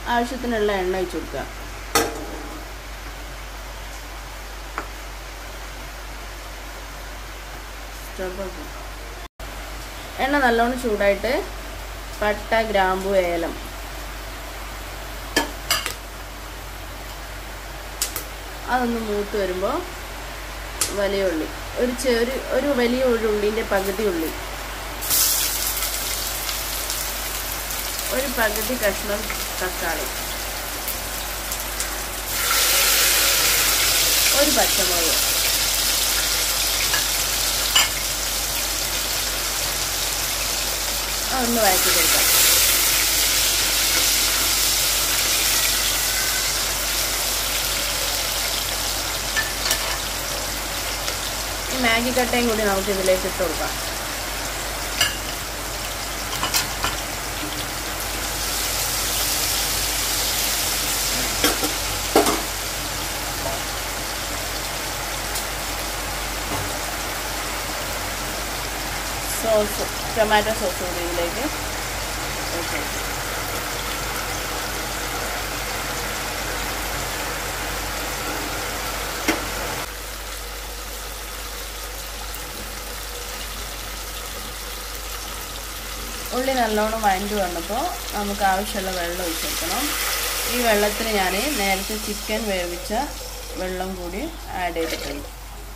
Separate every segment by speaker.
Speaker 1: ആവശ്യത്തിനുള്ള എണ്ണ ഒഴിച്ച് കൊടുക്കുക എണ്ണ നല്ലോണം ചൂടായിട്ട് പട്ട ഗ്രാമ്പു ഏലം അതൊന്ന് മൂത്ത് വരുമ്പോൾ വലിയ ഉള്ളി ഒരു ചെറിയ ഒരു വലിയ ഒരു ഉള്ളിൻ്റെ പകുതി ഉള്ളി ഒരു പകുതി കഷ്ണം തക്കാളി ഒരു പച്ചമുളക് ഒന്ന് വഴറ്റി കൊടുക്കാം ഈ മാഗി കട്ടയും കൂടി നമുക്ക് ഇതിലേക്ക് ഇട്ട് കൊടുക്കാം സോസ് ടൊമാറ്റോ സോസ് കൂടി ഇതിലേക്ക് ഒഴിച്ച് കൊടുക്കാം. ഉള്ളി നല്ലോണം വഴണ്ടി വന്നപ്പോൾ നമുക്ക് ആവശ്യമുള്ള വെള്ളം ഒഴിച്ച് കൊടുക്കണം ഈ വെള്ളത്തിന് ഞാൻ നേരത്തെ ചിക്കൻ വേവിച്ച വെള്ളം കൂടി ആഡ് ചെയ്തിട്ടുണ്ട്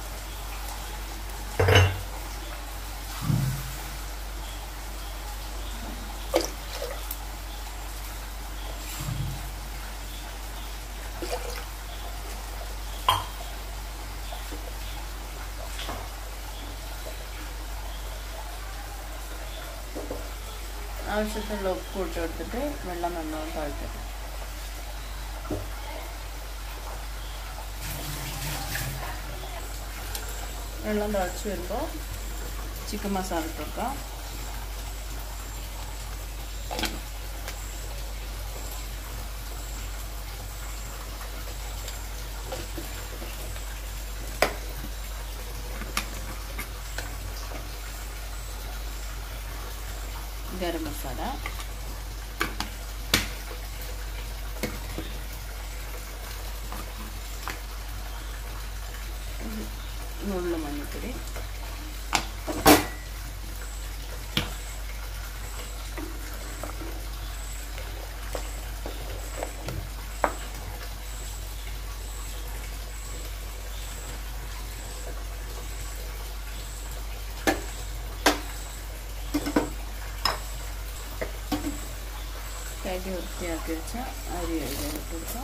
Speaker 1: ആവശ്യത്തിനുള്ള ഉപ്പ് ഇട്ട് കൊടുത്തിട്ട് വെള്ളം നല്ലോണം തിളക്കട്ടെ വെള്ളം തിളച്ച് വരുമ്പോൾ ചിക്കൻ മസാല ഇട്ട് കൊടുക്കാം ഗരം മസാല നുള്ളു മഞ്ഞൾപ്പൊടി കഴുകി വൃത്തിയാക്കി വെച്ച അരി കഴുകാൻ കൊടുക്കാം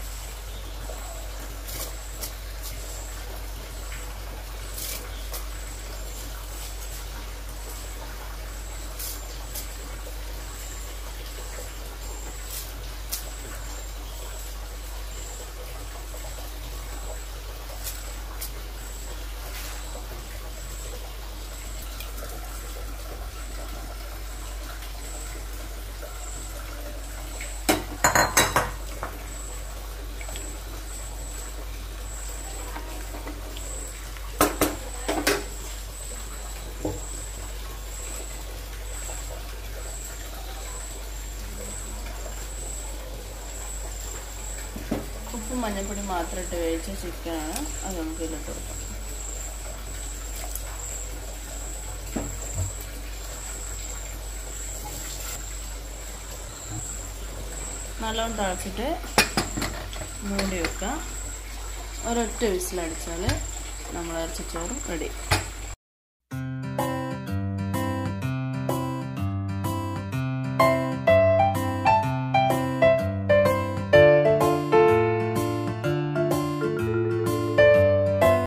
Speaker 1: ഉപ്പും മഞ്ഞൾപ്പൊടി മാത്രം ഇട്ട് വേവിച്ച ചിക്കനാണ് അത് നമുക്ക് ഇതിലിട്ട് കൊടുക്കാം നല്ലോണം തിളച്ചിട്ട് മൂടി വെക്കാം ഒരൊറ്റ വിസിലടിച്ചാൽ നമ്മൾ ഇറച്ചിച്ചോറ് റെഡി